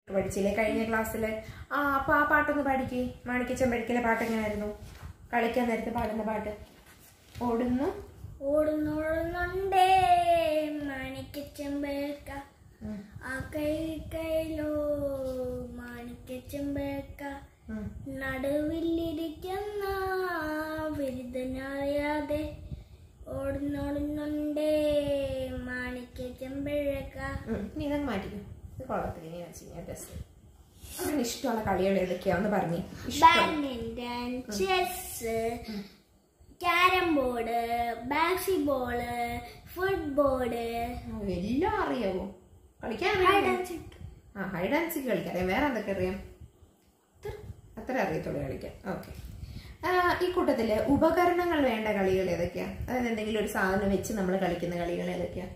പഠിച്ചില്ലേ കഴിഞ്ഞ ക്ലാസ്സിൽ ആ അപ്പൊ ആ പാട്ടൊന്ന് പാടിക്കേ മാണിക്കച്ചൻ പഠിക്കലെ പാട്ട് എങ്ങനെയായിരുന്നു കളിക്കാൻ നേരത്തെ പാടുന്ന പാട്ട് ഓടുന്നു ഓടുന്നോടുന്നുണ്ടേ മാണിക്കച്ചെമ്പേക്ക ഉം, ആ കൈ കൈലോ മാണിക്കച്ചെമ്പേക്ക ഉം. നടുവിലിരിക്കുന്ന ബിരുദനറിയാതെ ഓടുന്നോടുന്നുണ്ടേ മാണിക്കച്ചെമ്പേക്ക ഉം, നീ ഇതങ്ങ് മാറ്റിക്കും ഇത് കൊള്ളത്തില്ല ഇനി വെച്ച് കഴിഞ്ഞാൽ ഡ്രസ് അതിന് ഇഷ്ടമുള്ള കളികൾ ഏതൊക്കെയാന്ന് പറഞ്ഞേ ഇഷ്ടം badminton chess carrom board basketball football എല്ലാം അറിയാവോ കളിക്കാൻ അറിയാമോ ആ ഹൈഡ് ആൻഡ് സീക്ക് കളിക്കാൻ അറിയാം വേറെ എന്തൊക്കെ അറിയാം അത്ര അറിയത്തുള്ളൂ കളിക്കാൻ ഓക്കെ ഈ കൂട്ടത്തില് ഉപകരണങ്ങൾ വേണ്ട കളികൾ ഏതൊക്കെയാ അതായത് എന്തെങ്കിലും ഒരു സാധനം വെച്ച് നമ്മൾ കളിക്കുന്ന കളികൾ ഏതൊക്കെയാ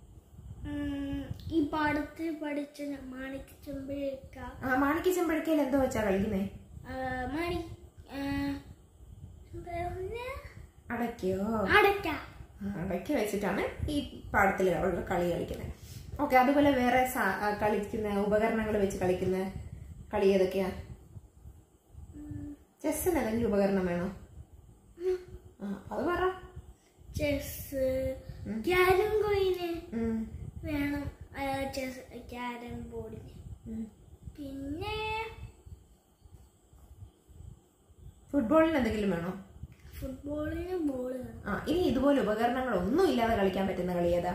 ഈ പാടത്ത് പഠിച്ച മാണിക്കച്ചെമ്പേക്ക ആ മാണിക്ക് ചെമ്പഴക്കയിൽ എന്തോ വെച്ചാ കളിക്കുന്നേ മണി ആ, പിന്നെ അടയ്ക്കയോ അടയ്ക്ക ആ, അടയ്ക്ക വെച്ചിട്ടാണ് ഈ പാടത്തിൽ ഉള്ള കളി കളിക്കുന്നത് ഓക്കെ അതുപോലെ വേറെ സാ- ആ, കളിക്കുന്ന ഉപകരണങ്ങൾ വെച്ച് കളിക്കുന്ന കളി ഏതൊക്കെയാ ചെസ്സിന് ഏതെങ്കിലും ഉപകരണം വേണോ ആ അത് പറ ചെസ് ക്യാരം കോയിന് ഉം, വേണം ആ, ചെസ് ക്യാരം ബോർഡിന് ഉം. പിന്നെ ഫുട്ബോളിന് എന്തെങ്കിലും വേണോ ഫുട്ബോളിന് ബോൾ വേണം ആ ഇനി ഇതുപോലെ ഉപകരണങ്ങൾ ഒന്നും ഇല്ലാതെ കളിക്കാൻ പറ്റുന്ന കളി ഏതാ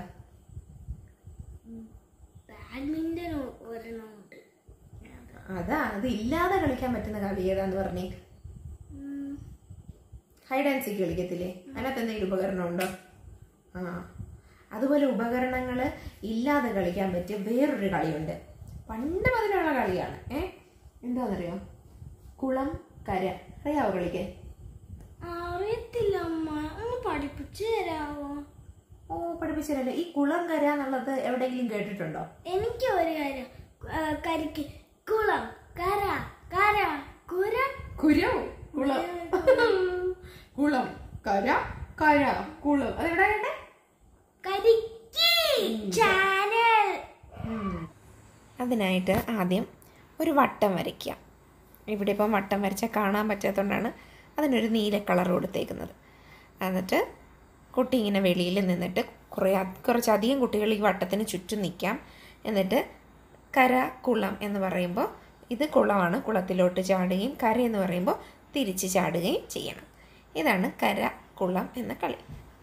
ബാഡ്മിന്റൺ ഒരെണ്ണമുണ്ട് അതാ അത് ഇല്ലാതെ കളിക്കാൻ പറ്റുന്ന കളി ഏതാന്ന് പറഞ്ഞേ ഉം, ഹൈഡ് ആൻഡ് സീക്ക് കളിക്കത്തില്ലേ അതിനകത്ത് എന്തെങ്കിലും ഉപകരണം ഉണ്ടോ ആ അതുപോലെ ഉപകരണങ്ങൾ ഇല്ലാതെ കളിക്കാൻ പറ്റിയ വേറൊരു കളിയുണ്ട് പണ്ട് മുതലുള്ള കളിയാണ് ഏ എന്താണെന്നറിയോ കുളം കര അറിയാവോ കളിക്കാൻ അറിയത്തില്ല അമ്മ ഒന്ന് പഠിപ്പിച്ചു തരാമോ ഓ പഠിപ്പിച്ചില്ലല്ലോ ഈ കുളം കര എന്നുള്ളത് എവിടെയെങ്കിലും കേട്ടിട്ടുണ്ടോ എനിക്ക് ഒരു കാര്യം ആ, കരിക്ക് കുളം കര കര കുര കുരം കുളം കുളം കര കര കുളം അതെവിടെ കേട്ടെ കരിക്ക് ചാനൽ അതിനായിട്ട് ആദ്യം ഒരു വട്ടം വരയ്ക്കുക ഇവിടെ ഇപ്പം വട്ടം വരച്ചാൽ കാണാൻ പറ്റാത്തതുകൊണ്ടാണ് അതിനൊരു നീല കളർ കൊടുത്തേക്കുന്നത് എന്നിട്ട് കുട്ടി ഇങ്ങനെ വെളിയിൽ നിന്നിട്ട് കുറേ അ- കുറച്ചധികം കുട്ടികൾ ഈ വട്ടത്തിന് ചുറ്റും നിൽക്കാം എന്നിട്ട് കര കുളം എന്ന് പറയുമ്പോൾ ഇത് കുളമാണ് കുളത്തിലോട്ട് ചാടുകയും കര എന്ന് പറയുമ്പോൾ തിരിച്ച് ചാടുകയും ചെയ്യണം ഇതാണ് കര കുളം എന്ന കളി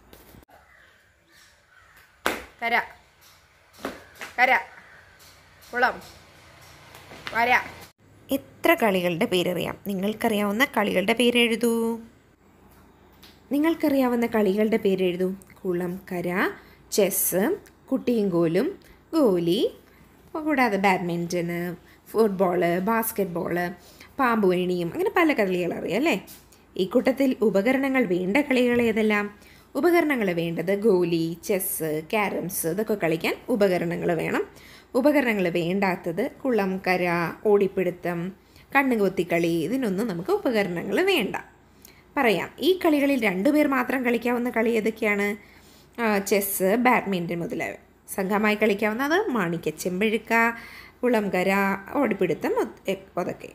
കര കര കുളം വര എത്ര കളികളുടെ പേരറിയാം നിങ്ങൾക്കറിയാവുന്ന കളികളുടെ പേരെഴുതൂ നിങ്ങൾക്കറിയാവുന്ന കളികളുടെ പേരെഴുതൂ കുളം കര ചെസ്സ് കുട്ടിയും കോലും ഗോലി കൂടാതെ ബാഡ്മിൻ്റന് ഫുട്ബോള് ബാസ്ക്കറ്റ് ബോള് പാമ്പുവേണിയും അങ്ങനെ പല കളികൾ അറിയാം അല്ലേ ഈ കൂട്ടത്തിൽ ഉപകരണങ്ങൾ വേണ്ട കളികൾ ഏതെല്ലാം ഉപകരണങ്ങൾ വേണ്ടത് ഗോലി ചെസ്സ് ക്യാരംസ് ഇതൊക്കെ കളിക്കാൻ ഉപകരണങ്ങൾ വേണം ഉപകരണങ്ങൾ വേണ്ടാത്തത് കുളം കര ഓടിപ്പിടുത്തം കണ്ണുകൊത്തിക്കളി ഇതിനൊന്നും നമുക്ക് ഉപകരണങ്ങൾ വേണ്ട പറയാം ഈ കളികളിൽ രണ്ടുപേർ മാത്രം കളിക്കാവുന്ന കളി ഏതൊക്കെയാണ് ആ, ചെസ്സ് ബാഡ്മിൻ്റൺ മുതലായവ സംഘമായി കളിക്കാവുന്നത് മാണിക്ക ചെമ്പഴുക്ക കുളംകര ഓടിപ്പിടുത്തം ഒത്- എ- അതൊക്കെ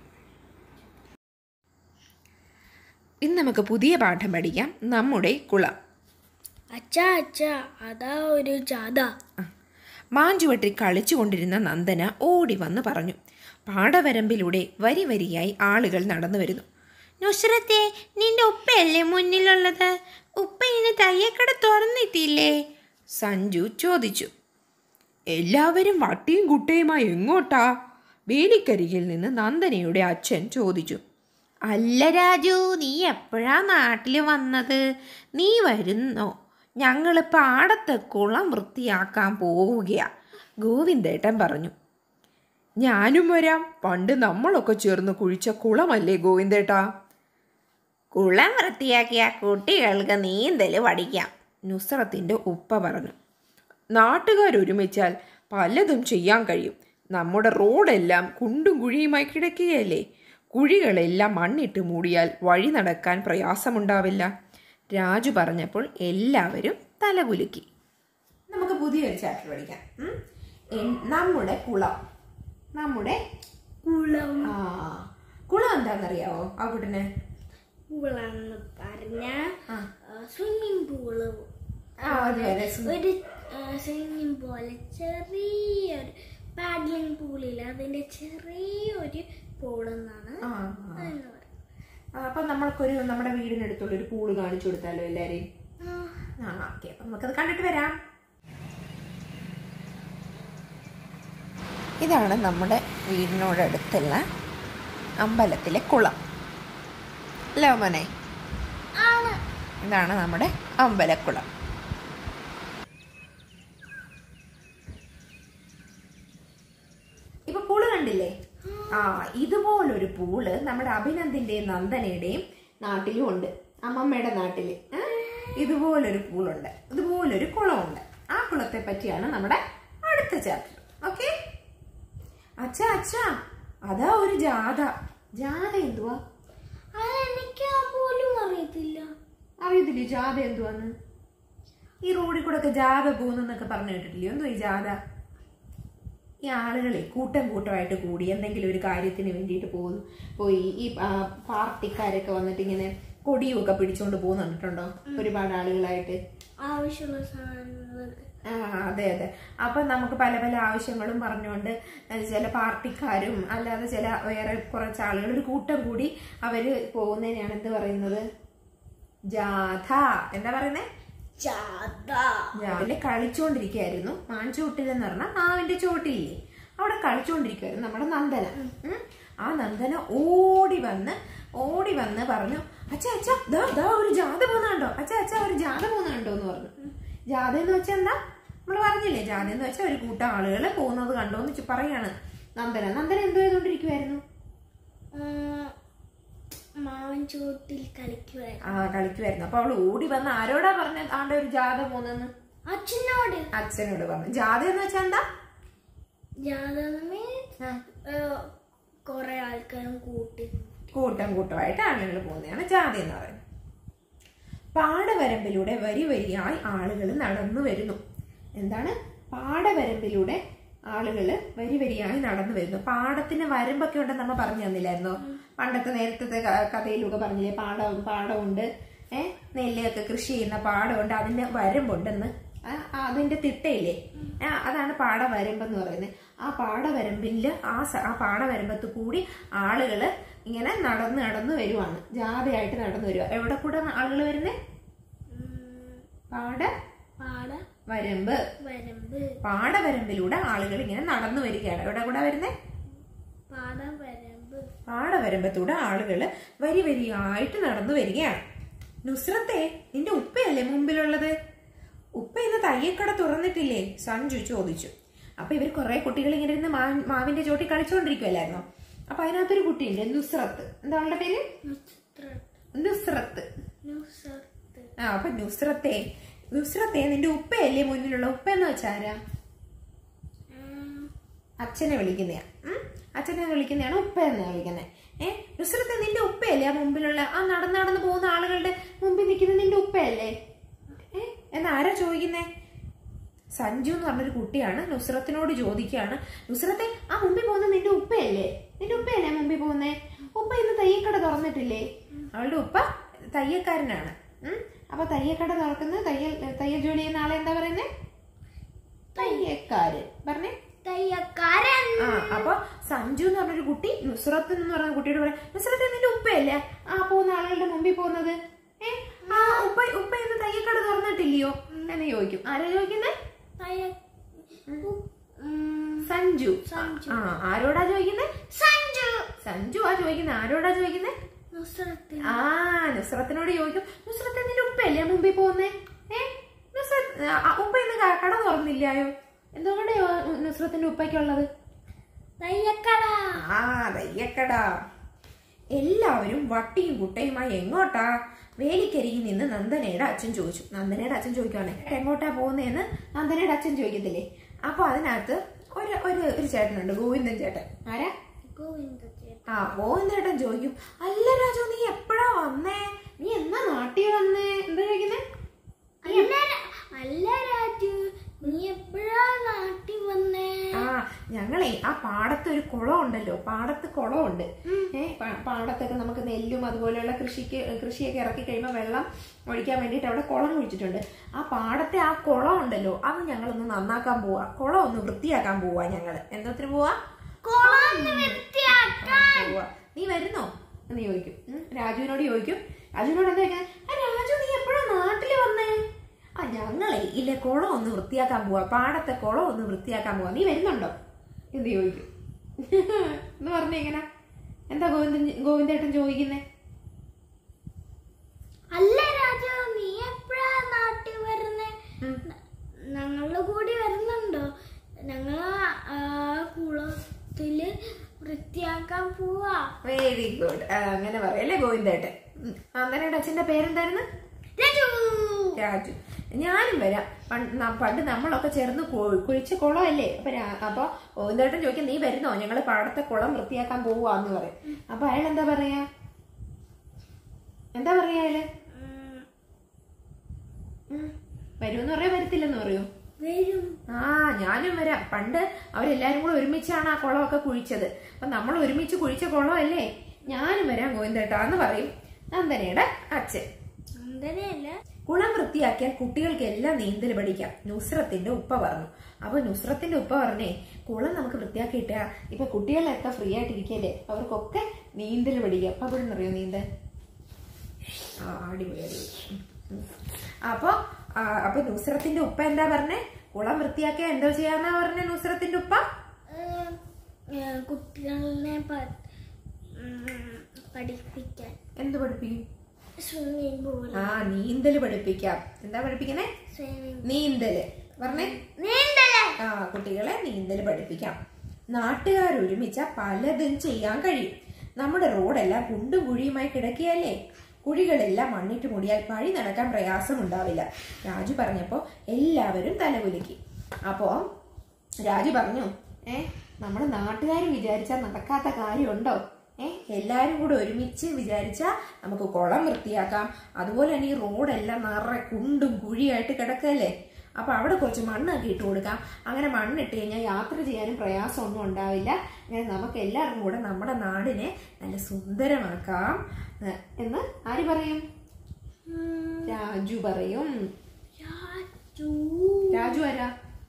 ഇന്ന് നമുക്ക് പുതിയ പാഠം പഠിക്കാം നമ്മുടെ കുളം അച്ഛാ അച്ഛാ അതാ ഒരു ജാഥ മാഞ്ചുവട്ടി കളിച്ചുകൊണ്ടിരുന്ന നന്ദന ഓടി വന്ന് പറഞ്ഞു പാടവരമ്പിലൂടെ വരി വരിയായി ആളുകൾ നടന്നു വരുന്നു നുസ്രത്തെ നിന്റെ ഉപ്പയല്ലേ മുന്നിലുള്ളത് ഉപ്പ ഇനി തയ്യക്കട തുറന്നിട്ടില്ലേ സഞ്ജു ചോദിച്ചു എല്ലാവരും വട്ടിയും കുട്ടയുമായി എങ്ങോട്ടാ വേലിക്കരികിൽ നിന്ന് നന്ദനയുടെ അച്ഛൻ ചോദിച്ചു അല്ല രാജു നീ എപ്പോഴാ നാട്ടിൽ വന്നത് നീ വരുന്നോ ഞങ്ങൾ പാടത്തെ കുളം വൃത്തിയാക്കാൻ പോവുകയാ ഗോവിന്ദേട്ടൻ പറഞ്ഞു ഞാനും വരാം പണ്ട് നമ്മളൊക്കെ ചേർന്ന് കുഴിച്ച കുളമല്ലേ ഗോവിന്ദേട്ടാ കുളം വൃത്തിയാക്കിയ കുട്ടികൾക്ക് നീന്തൽ പഠിക്കാം നുസ്രത്തിൻ്റെ ഉപ്പ പറഞ്ഞു നാട്ടുകാരൊരുമിച്ചാൽ പലതും ചെയ്യാൻ കഴിയും നമ്മുടെ റോഡെല്ലാം കുണ്ടും കുഴിയുമായി കിടക്കുകയല്ലേ കുഴികളെല്ലാം മണ്ണിട്ട് മൂടിയാൽ വഴി നടക്കാൻ പ്രയാസമുണ്ടാവില്ല രാജു പറഞ്ഞപ്പോൾ എല്ലാവരും തലകുലുക്കി നമുക്ക് പുതിയൊരു ചാപ്റ്റർ പഠിക്കാം ഉം? എൻ- നമ്മുടെ കുളം നമ്മുടെ കുളം ആ കുളം എന്താണെന്നറിയാവോ ആ കുട്ടന് കുളം എന്ന് പറഞ്ഞ ആ സ്വിമ്മിംഗ് പൂള് ആ അതുവരെ ഒരു സ്വിമ്മിംഗ് പോലെ ചെറിയൊരു പാഡ്ലിംഗ് പൂളില്ല അതിന്റെ ചെറിയൊരു പൂളെന്നാണ് ആ അതിന് പറയുന്നത്. ആ, അപ്പൊ നമ്മൾക്കൊരു നമ്മുടെ വീടിനടുത്തുള്ള ഒരു പൂള് കാണിച്ചു കൊടുത്താലോ എല്ലാരെയും ആ, ആ ഓക്കെ അപ്പൊ നമുക്കത് കണ്ടിട്ട് വരാം ഇതാണ് നമ്മുടെ വീടിനോടടുത്തുള്ള അമ്പലത്തിലെ കുളം അല്ലേ മോനെ ആണ് ഇതാണ് നമ്മുടെ അമ്പലക്കുളം ഇപ്പൊ പൂള് കണ്ടില്ലേ ആ ഇതുപോലൊരു പൂള് നമ്മുടെ അഭിനന്ദിന്റെയും നന്ദനയുടെയും നാട്ടിലും ഉണ്ട് അമ്മമ്മയുടെ നാട്ടില് ഏ? ഇതുപോലൊരു പൂളുണ്ട് ഇതുപോലൊരു കുളമുണ്ട് ആ കുളത്തെ പറ്റിയാണ് നമ്മുടെ അടുത്ത ചാപ്റ്റർ ഓക്കെ അച്ഛാ അച്ഛാ അതാ ഒരു ജാഥ ജാഥ എന്തുവാ അതെനിക്ക് പോലും അറിയത്തില്ല അറിയത്തില്ലേ ജാഥ എന്തുവാന്ന് ഈ റോഡിൽ കൂടെ ഒക്കെ ജാഥ പോകുന്നൊക്കെ പറഞ്ഞു കേട്ടിട്ടില്ലേ എന്തോ ഈ ജാഥ ഈ ആളുകളെ കൂട്ടം കൂട്ടമായിട്ട് കൂടി എന്തെങ്കിലും ഒരു കാര്യത്തിന് വേണ്ടിയിട്ട് പോകുന്നു പോയി ഈ ആ, പാർട്ടിക്കാരൊക്കെ വന്നിട്ട് ഇങ്ങനെ കൊടിയും ഒക്കെ പിടിച്ചോണ്ട് പോകുന്ന കണ്ടിട്ടുണ്ടോ ഒരുപാട് ആളുകളായിട്ട് ആവശ്യമുള്ള സാധനങ്ങൾക്ക് ആ അതെ അതെ അപ്പൊ നമുക്ക് പല പല ആവശ്യങ്ങളും പറഞ്ഞുകൊണ്ട് ചില പാർട്ടിക്കാരും അല്ലാതെ ചില വേറെ കുറച്ച് ആളുകൾ ഒരു കൂട്ടം കൂടി അവര് പോകുന്നതിനാണ് എന്ത് പറയുന്നത് ജാഥ എന്താ പറയുന്നേ ജാഥ രാവിലെ കളിച്ചോണ്ടിരിക്കുകയായിരുന്നു മാഞ്ചോട്ടിൽ എന്ന് പറഞ്ഞാൽ മാവിന്റെ ചോട്ടില്ലേ അവിടെ കളിച്ചോണ്ടിരിക്കുവായിരുന്നു നമ്മുടെ നന്ദന ഉം. ആ നന്ദന ഓടി വന്ന് ഓടി വന്ന് പറഞ്ഞു അച്ഛ അച്ഛ ദാ ദാ ഒരു ജാഥ പോകുന്നുണ്ടോ അച്ഛ അച്ഛ ഒരു ജാഥ പോകുന്നുണ്ടോ എന്ന് പറഞ്ഞു ജാഥ എന്ന് വെച്ചാൽ എന്താ നമ്മൾ പറഞ്ഞില്ലേ ജാഥ എന്ന് വെച്ചാൽ ഒരു കൂട്ടം ആളുകൾ പോകുന്നത് കണ്ടോ എന്ന് വെച്ച് പറയാണ് നന്ദന നന്ദന എന്തോ ചെയ്തോണ്ടിരിക്കുവായിരുന്നു മാവൻ ചോട്ടിൽ കളിക്കുവായിരുന്നു ആ കളിക്കുമായിരുന്നു അപ്പൊ അവൾ ഓടി വന്ന് ആരോടാ പറഞ്ഞ ആണ്ട ഒരു ജാഥ പോകുന്നെന്ന് അച്ഛനോട് അച്ഛനോട് പറഞ്ഞു ജാഥ എന്ന് വെച്ചാൽ എന്താ ജാഥ മീൻസ് ആ. കൊറേ ആൾക്കാരും കൂട്ടി കൂട്ടം കൂട്ടമായിട്ട് ആളുകൾ പോകുന്നതാണ് ജാതി എന്ന് പറയുന്നത് പാടവരമ്പിലൂടെ വരി വരിയായി ആളുകൾ നടന്നു വരുന്നു എന്താണ് പാടവരമ്പിലൂടെ ആളുകൾ വരി വരിയായി നടന്നു വരുന്നു പാടത്തിന് വരമ്പൊക്കെ ഉണ്ടെന്ന് നമ്മ പറഞ്ഞു തന്നില്ലായിരുന്നോ പണ്ടത്തെ നേരത്തെ ക- കഥയിലൊക്കെ പറഞ്ഞില്ലേ പാടം പാടമുണ്ട് ഏഹ് നെല്ലൊക്കെ കൃഷി ചെയ്യുന്ന പാടമുണ്ട് അതിന്റെ വരമ്പുണ്ടെന്ന് ആ, ആ, അതിന്റെ തിട്ടയില്ലേ ആ, അതാണ് പാടവരമ്പെന്ന് പറയുന്നത് ആ പാടവരമ്പില് ആ സ- ആ പാടവരമ്പത്ത് കൂടി ആളുകള് ഇങ്ങനെ നടന്ന് നടന്ന് വരുവാണ് ജാഥയായിട്ട് നടന്നു വരുക എവിടെ കൂടെ ആളുകൾ വരുന്നേ പാട പാട വരമ്പ് വരമ്പ് പാടവരമ്പിലൂടെ ആളുകൾ ഇങ്ങനെ നടന്നു വരികയാണ് എവിടെ കൂടെ വരുന്നേ പാട വരമ്പ് പാടവരമ്പത്തൂടെ ആളുകള് വരി വരിയായിട്ട് നടന്നു വരികയാണ് നുസ്രത്തെ നിന്റെ ഉപ്പയല്ലേ മുമ്പിലുള്ളത് ഉപ്പ ഇന്ന് തയ്യക്കട തുറന്നിട്ടില്ലേ സഞ്ജു ചോദിച്ചു അപ്പൊ ഇവർ കുറെ കുട്ടികൾ ഇങ്ങനെ ഇരുന്ന് മാ- മാവിന്റെ ചോട്ടി കളിച്ചുകൊണ്ടിരിക്കുവല്ലായിരുന്നോ അപ്പൊ അതിനകത്തൊരു കുട്ടിയുണ്ട് നുസ്രത്ത് എന്താ അവളുടെ പേര് നുസ്രത്ത് നുസ്രത്ത് നുസ്രത്ത് ആ അപ്പൊ നുസ്രത്തെ നുസ്രത്തെ നിന്റെ ഉപ്പയല്ലേ മുന്നിലുള്ള ഉപ്പ എന്ന് വെച്ചാരാ ഉം, അച്ഛനെ വിളിക്കുന്നയാ ഉം? അച്ഛനെ വിളിക്കുന്നതാണ് ഉപ്പ എന്ന് വിളിക്കുന്നത് ഏ നുസ്രത്തെ നിന്റെ ഉപ്പയല്ലേ ആ മുമ്പിലുള്ള ആ നടന്ന് നടന്ന് പോകുന്ന ആളുകളുടെ മുമ്പിൽ നിൽക്കുന്ന നിന്റെ ഉപ്പയല്ലേ ഏ എന്ന് ആരാ ചോദിക്കുന്നേ സഞ്ജു എന്ന് പറഞ്ഞൊരു കുട്ടിയാണ് നുസ്രത്തിനോട് ചോദിക്കുകയാണ് നുസ്രത്തെ ആ മുമ്പിൽ പോകുന്ന നിന്റെ ഉപ്പയല്ലേ നിന്റെ ഉപ്പയല്ലേ മുമ്പിൽ പോകുന്നേ ഉപ്പ ഇന്ന് തയ്യക്കട തുറന്നിട്ടില്ലേ അവളുടെ ഉപ്പ തയ്യക്കാരനാണ് ഉം? അപ്പൊ തയ്യക്കട തുറക്കുന്ന തയ്യൽ തയ്യൽ ജോലി ചെയ്യുന്ന ആളെ എന്താ പറയുന്നേ തയ്യക്കാരൻ പറഞ്ഞേ തയ്യക്കാരൻ ആ അപ്പൊ സഞ്ജു എന്ന് പറഞ്ഞൊരു കുട്ടി നുസ്രത്ത് എന്ന് പറഞ്ഞ കുട്ടിയോട് പറയാം നുസ്രത്ത് നിന്റെ ഉപ്പയല്ലേ ആ പോകുന്ന ആളുകളുടെ മുമ്പിൽ പോകുന്നത് ഏ ആ ഉപ്പ ഉപ്പ ഇന്ന് തയ്യക്കട തുറന്നിട്ടില്ലയോ എന്ന് ചോദിക്കും ആരാ ചോദിക്കുന്നേ തയ്യ ഉം, സഞ്ജു സഞ്ജു. ആ ആരോടാ ചോദിക്കുന്നേ സഞ്ജു സഞ്ജു ആ ചോദിക്കുന്നത് ആരോടാ ചോദിക്കുന്നേ നുസ്രത്ത് ആ നുസ്രത്തിനോട് ചോദിക്കും നുസ്രത്ത് നിന്റെ ഉപ്പയല്ലേ മുമ്പിൽ പോകുന്നേ ഏ നുസ്രത്ത് ആ, ഉപ്പ ഇന്ന് ക- കട തുറന്നില്ലായോ എന്തുകൊണ്ടോ നുസ്രത്തിന്റെ ഉപ്പയ്ക്കുള്ളത് തയ്യക്കട ആ തയ്യക്കട എല്ലാവരും വട്ടിയും കുട്ടയുമായി എങ്ങോട്ടാ വേലിക്കരികിൽ നിന്ന് നന്ദനയുടെ അച്ഛൻ ചോദിച്ചു നന്ദനയുടെ അച്ഛൻ ചോദിക്കുവാണ് എങ്ങോട്ടാ പോകുന്നതെന്ന് നന്ദനയുടെ അച്ഛൻ ചോദിക്കത്തില്ലേ അപ്പൊ അതിനകത്ത് ഒരു ഒരു ഒരു ചേട്ടനുണ്ട് ഗോവിന്ദൻ ചേട്ടൻ ആരാ ഗോവിന്ദ ചേട്ടൻ ആ ഗോവിന്ദേട്ടൻ ചോദിക്കും അല്ല രാജു നീ എപ്പോഴാ വന്നേ നീ എന്നാ നാട്ടിൽ വന്നേ എന്താ ചോദിക്കുന്നേ അല്ല രാ- അല്ല രാജു നീ എപ്പോഴാ നാട്ടിൽ വന്നേ ആ ഞങ്ങളെ ആ പാടത്ത് ഒരു കുളം ഉണ്ടല്ലോ പാടത്ത് കുളമുണ്ട് ഏഹ് പാടത്തൊക്കെ നമുക്ക് നെല്ലും അതുപോലെയുള്ള കൃഷിക്ക് കൃഷിയൊക്കെ ഇറക്കി കഴിയുമ്പോൾ വെള്ളം ഒഴിക്കാൻ വേണ്ടിയിട്ട് അവിടെ കുളം കുഴിച്ചിട്ടുണ്ട് ആ പാടത്തെ ആ കുളം ഉണ്ടല്ലോ അത് ഞങ്ങളൊന്ന് നന്നാക്കാൻ പോവാ കുളം ഒന്ന് വൃത്തിയാക്കാൻ പോവാ ഞങ്ങള് എന്തോത്തിന് പോവാ കുളം വൃത്തിയാക്കാൻ പോവാ നീ വരുന്നോ എന്ന് ചോദിക്കും ഉം, രാജുവിനോട് ചോദിക്കും രാജുവിനോട് എന്താ ചോദിക്കാൻ ആ രാജു നീ എപ്പോഴാ നാട്ടില് വന്നേ ആ ഞങ്ങളെ ഇല്ല കുളം ഒന്ന് വൃത്തിയാക്കാൻ പോവാ പാടത്തെ കുളം ഒന്ന് വൃത്തിയാക്കാൻ പോവാ നീ വരുന്നുണ്ടോ എന്ന് ചോദിക്കും എന്ന് പറഞ്ഞ എങ്ങനെ എന്താ ഗോവിന്ദൻ ഗോവിന്ദേട്ടൻ ചോദിക്കുന്നേ അല്ല രാജു നീ എപ്പോഴാ നാട്ടിൽ വരുന്നേ ഉം. ഞങ്ങളുടെ കൂടി വരുന്നുണ്ടോ ഞങ്ങൾ ആ കുളത്തില് വൃത്തിയാക്കാൻ പോവാ വെരി ഗുഡ് അങ്ങനെ പറയല്ലേ ഗോവിന്ദേട്ടൻ ഉം. അന്നേരയുടെ അച്ഛന്റെ പേരെന്തായിരുന്നു രാജു രാജു ഞാനും വരാം പണ്ട് ന- പണ്ട് നമ്മളൊക്കെ ചേർന്ന് കു- കുഴിച്ച കുളമല്ലേ അപ്പൊ രാ- അപ്പൊ ഗോവിന്ദേട്ടൻ ചോദിക്കും നീ വരുന്നോ ഞങ്ങള് പാടത്തെ കുളം വൃത്തിയാക്കാൻ പോവാന്ന് പറയും അപ്പൊ അയാൾ എന്താ പറയാ എന്താ പറയാ അയാള് ഉം, ഉം. വരുമെന്ന് പറയാ വരത്തില്ലെന്ന് പറയൂ വരും ആ ഞാനും വരാം പണ്ട് അവരെല്ലാരും കൂടെ ഒരുമിച്ചാണ് ആ കുളമൊക്കെ കുഴിച്ചത് അപ്പൊ നമ്മൾ ഒരുമിച്ച് കുഴിച്ച കുളമല്ലേ ഞാനും വരാം ഗോവിന്ദേട്ടാന്ന് പറയും നന്ദനയുടെ അച്ഛൻ അങ്ങനെയല്ല കുളം വൃത്തിയാക്കിയാൽ കുട്ടികൾക്ക് എല്ലാം നീന്തൽ പഠിക്കാം നുസ്രത്തിന്റെ ഉപ്പ പറഞ്ഞു അപ്പൊ നുസ്രത്തിന്റെ ഉപ്പ പറഞ്ഞേ കുളം നമുക്ക് വൃത്തിയാക്കിയിട്ടാ ഇപ്പൊ കുട്ടികളൊക്കെ ഫ്രീ ആയിട്ടിരിക്കല്ലേ അവർക്കൊക്കെ നീന്തൽ പഠിക്കാം അപ്പൊ അവിടെ നിന്നറിയോ നീന്തൽ ആ അടിപൊളി അടിപൊളി ഉം, ഉം. അപ്പൊ ആ, അപ്പൊ നുസ്രത്തിന്റെ ഉപ്പ എന്താ പറഞ്ഞേ കുളം വൃത്തിയാക്കിയാൽ എന്തോ ചെയ്യാന്നാ പറഞ്ഞേ നുസ്രത്തിന്റെ ഉപ്പ ഏഹ്, ഏഹ്, കുട്ടികളെ പ- ഉം, പഠിപ്പിക്കാൻ എന്ത് പഠിപ്പിക്കും സ്വിമ്മിംഗ് പൂൾ ആ നീന്തൽ പഠിപ്പിക്കാം എന്താ പഠിപ്പിക്കുന്നേ സ്വിമ്മിംഗ് നീന്തല് പറഞ്ഞേ നീന്തല് ആ കുട്ടികളെ നീന്തൽ പഠിപ്പിക്കാം നാട്ടുകാർ ഒരുമിച്ച പലതും ചെയ്യാൻ കഴിയും നമ്മുടെ റോഡെല്ലാം കുണ്ടും കുഴിയുമായി കിടക്കുകയല്ലേ കുഴികളെല്ലാം മണ്ണിട്ട് മൂടിയാൽ വഴി നടക്കാൻ പ്രയാസമുണ്ടാവില്ല രാജു പറഞ്ഞപ്പോ എല്ലാവരും തലകുലുക്കി അപ്പോ രാജു പറഞ്ഞു ഏ നമ്മുടെ നാട്ടുകാർ വിചാരിച്ചാൽ നടക്കാത്ത കാര്യമുണ്ടോ ഏ എല്ലാരും കൂടെ ഒരുമിച്ച് വിചാരിച്ചാൽ നമുക്ക് കുളം വൃത്തിയാക്കാം അതുപോലെ തന്നെ ഈ റോഡെല്ലാം നിറയെ കുണ്ടും കുഴിയായിട്ട് കിടക്കല്ലേ അപ്പൊ അവിടെ കുറച്ച് മണ്ണൊക്കെ ഇട്ട് കൊടുക്കാം അങ്ങനെ മണ്ണിട്ട് കഴിഞ്ഞാൽ യാത്ര ചെയ്യാനും പ്രയാസമൊന്നും ഉണ്ടാവില്ല അങ്ങനെ നമുക്ക് എല്ലാവർക്കും കൂടെ നമ്മുടെ നാടിനെ നല്ല സുന്ദരമാക്കാം ഏ, എന്ന് ആര് പറയും രാജു പറയും രാജു രാജു ആരാ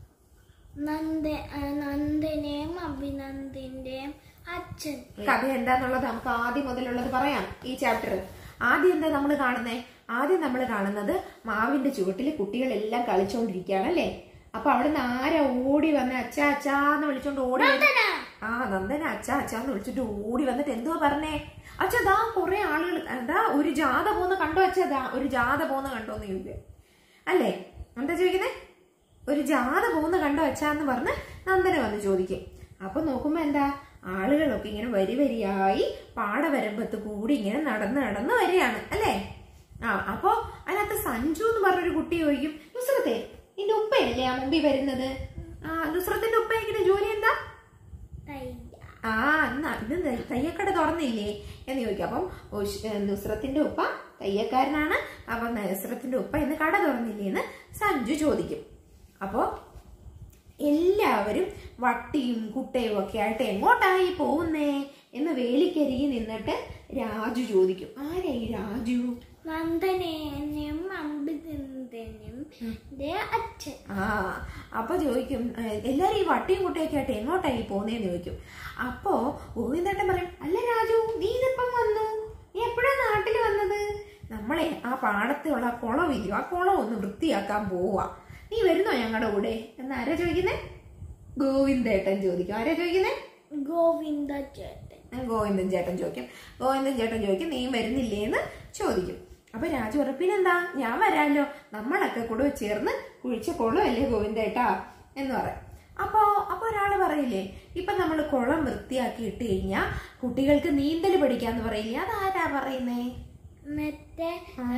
നന്ദ ആ, നന്ദനെയും അഭിനന്ദന്റെയും അച്ഛൻ കഥ എന്താന്നുള്ളത് നമുക്ക് ആദ്യം മുതലുള്ളത് പറയാം ഈ ചാപ്റ്റർ ആദ്യം എന്താ നമ്മൾ കാണുന്നേ ആദ്യം നമ്മൾ കാണുന്നത് മാവിന്റെ ചുവട്ടിൽ കുട്ടികളെല്ലാം കളിച്ചോണ്ടിരിക്കുകയാണ് അല്ലേ അപ്പൊ അവിടുന്ന് ആരാ ഓടി വന്ന അച്ഛാ അച്ഛാന്ന് വിളിച്ചോണ്ട് ഓടി വന്ന് ആ നന്ദന അച്ഛാ അച്ഛാന്ന് വിളിച്ചിട്ട് ഓടി വന്നിട്ട് എന്തുവാ പറഞ്ഞേ അച്ഛാ ദാ കുറെ ആളുകൾ എന്താ ഒരു ജാഥ പോന്ന് കണ്ടോ അച്ഛാ ദാ ഒരു ജാഥ പോന്ന് കണ്ടോന്ന് ചോദിക്കുക അല്ലേ എന്താ ചോദിക്കുന്നേ ഒരു ജാഥ പോകുന്ന കണ്ടോ അച്ഛാന്ന് പറഞ്ഞ് നന്ദന വന്ന് ചോദിക്കും അപ്പൊ നോക്കുമ്പോ എന്താ ആളുകളൊക്കെ ഇങ്ങനെ വരി വരിയായി പാടവരമ്പത്ത് കൂടി ഇങ്ങനെ നടന്ന് നടന്ന് വരികയാണ് അല്ലേ ആ അപ്പോ അതിനകത്ത് സഞ്ജു എന്ന് പറഞ്ഞൊരു കുട്ടി ചോദിക്കും നുസ്രത്തെ നിന്റെ ഉപ്പയല്ലേ ആ മുമ്പിൽ വരുന്നത് ആ നുസ്രത്തിന്റെ ഉപ്പ എങ്ങനെ ജോലി എന്താ തയ്യ ആ എന്നാ ഇത് തയ്യക്കട തുറന്നില്ലേ എന്ന് ചോദിക്കും അപ്പം ഉഷ്- ഏ, നുസ്രത്തിന്റെ ഉപ്പ തയ്യക്കാരനാണ് അപ്പം നുസ്രത്തിന്റെ ഉപ്പ ഇന്ന് കട തുറന്നില്ലേ എന്ന് സഞ്ജു ചോദിക്കും അപ്പോ എല്ലാവരും വട്ടിയും കുട്ടയും ഒക്കെ ആയിട്ട് എങ്ങോട്ടായി പോകുന്നേ എന്ന് വേലിക്കരികി നിന്നിട്ട് രാജു ചോദിക്കും ആരാ ഈ രാജു നന്ദനെയും അഭിനന്ദനും അച്ഛൻ ആ അപ്പൊ ചോദിക്കും "ഏ, എല്ലാരും ഈ വട്ടിയും കുട്ടിയൊക്കെ ആയിട്ട് എങ്ങോട്ടായി പോന്നേന്ന് ചോദിക്കും അപ്പോ ഗോവിന്ദേട്ടൻ പറയും അല്ല രാജു നീ ഇതിപ്പം വന്നു നീ എപ്പോഴാ നാട്ടിൽ വന്നത് നമ്മളെ ആ പാടത്തുള്ള കുളമില്ലയോ ആ കുളം ഒന്ന് വൃത്തിയാക്കാൻ പോവാ നീ വരുന്നോ ഞങ്ങളുടെ കൂടെ എന്ന് ആരാ ചോദിക്കുന്നേ ഗോവിന്ദേട്ടൻ ചോദിക്കും ആരാ ചോദിക്കുന്നേ ഗോവിന്ദ ചേട്ടൻ ഗോവിന്ദൻ ചേട്ടൻ ചോദിക്കും ഗോവിന്ദൻ ചേട്ടൻ ചോദിക്കും നീ വരുന്നില്ലേ എന്ന് ചോദിക്കും അപ്പൊ രാജു പറഞ്ഞു പിന്നെന്താ ഞാൻ വരാമല്ലോ നമ്മളൊക്കെ കൂടെ ചേർന്ന് കുഴിച്ച കുളമല്ലേ ഗോവിന്ദേട്ടാ എന്ന് പറയും അപ്പോ അപ്പൊ ഒരാള് പറയില്ലേ ഇപ്പൊ നമ്മൾ കുളം വൃത്തിയാക്കി ഇട്ട് കഴിഞ്ഞാ കുട്ടികൾക്ക് നീന്തൽ പഠിക്കാന്ന് പറയില്ലേ അതാരാ പറയുന്നേ മറ്റേ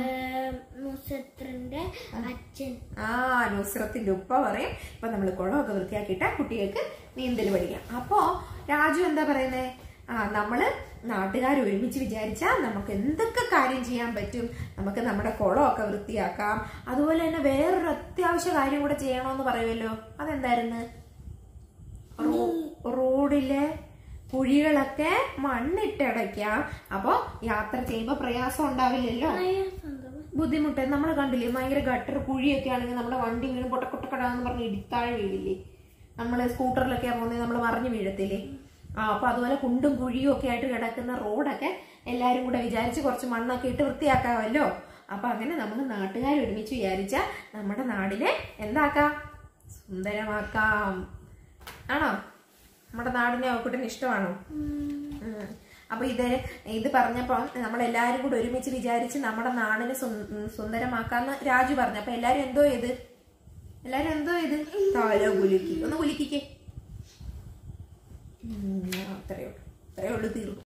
മുസത്രന്റെ അച്ഛൻ ആ നുസ്രത്തിന്റെ ഉപ്പ പറയും ഇപ്പൊ നമ്മൾ കുളമൊക്കെ വൃത്തിയാക്കിയിട്ടാ കുട്ടികൾക്ക് നീന്തൽ പഠിക്കാം അപ്പോ രാജു എന്താ പറയുന്നേ ആ നമ്മള് നാട്ടുകാർ ഒരുമിച്ച് വിചാരിച്ചാൽ നമുക്ക് എന്തൊക്കെ കാര്യം ചെയ്യാൻ പറ്റും നമുക്ക് നമ്മുടെ കുളമൊക്കെ വൃത്തിയാക്കാം അതുപോലെ തന്നെ വേറൊരു അത്യാവശ്യ കാര്യം കൂടെ ചെയ്യണമെന്ന് പറയുമല്ലോ അതെന്തായിരുന്നു റോ- റോഡിലെ കുഴികളൊക്കെ മണ്ണിട്ടടയ്ക്കാം അപ്പോൾ യാത്ര ചെയ്യുമ്പോൾ പ്രയാസം ഉണ്ടാവില്ലല്ലോ ബുദ്ധിമുട്ട് നമ്മൾ കണ്ടില്ലേ ഭയങ്കര ഗട്ടർ കുഴിയൊക്കെ ആണെങ്കിൽ നമ്മുടെ വണ്ടി വീണ് പൊട്ടക്കൊട്ടക്കടാന്ന് പറഞ്ഞ് ഇടിത്താഴ് വീഴില്ലേ നമ്മൾ സ്കൂട്ടറിലൊക്കെ പോകുന്നത് നമ്മൾ മറിഞ്ഞു വീഴത്തില്ലേ ആ അപ്പൊ അതുപോലെ കുണ്ടും കുഴിയും ഒക്കെ ആയിട്ട് കിടക്കുന്ന റോഡൊക്കെ എല്ലാരും കൂടെ വിചാരിച്ച് കുറച്ച് മണ്ണൊക്കെ ഇട്ട് വൃത്തിയാക്കാമല്ലോ അപ്പൊ അങ്ങനെ നമ്മൾ നാട്ടുകാർ ഒരുമിച്ച് വിചാരിച്ച നമ്മുടെ നാടിനെ എന്താക്കാം സുന്ദരമാക്കാം ആണോ നമ്മുടെ നാടിനെ അവക്കുട്ടിന് ഇഷ്ടമാണോ ഉം. അപ്പൊ ഇത് ഇത് പറഞ്ഞപ്പോ നമ്മൾ എല്ലാരും കൂടെ ഒരുമിച്ച് വിചാരിച്ച് നമ്മുടെ നാടിനെ സു- ഉം സുന്ദരമാക്കാന്ന് രാജു പറഞ്ഞു അപ്പൊ എല്ലാരും എന്തോ ചെയ്ത് എല്ലാരും എന്തോ ചെയ്ത് തല കുലുക്കി ഒന്ന് കുലുക്കിക്കേ ഉം, അത്രയേ ഉള്ളൂ അത്രയേ ഉള്ളൂ തീർന്നു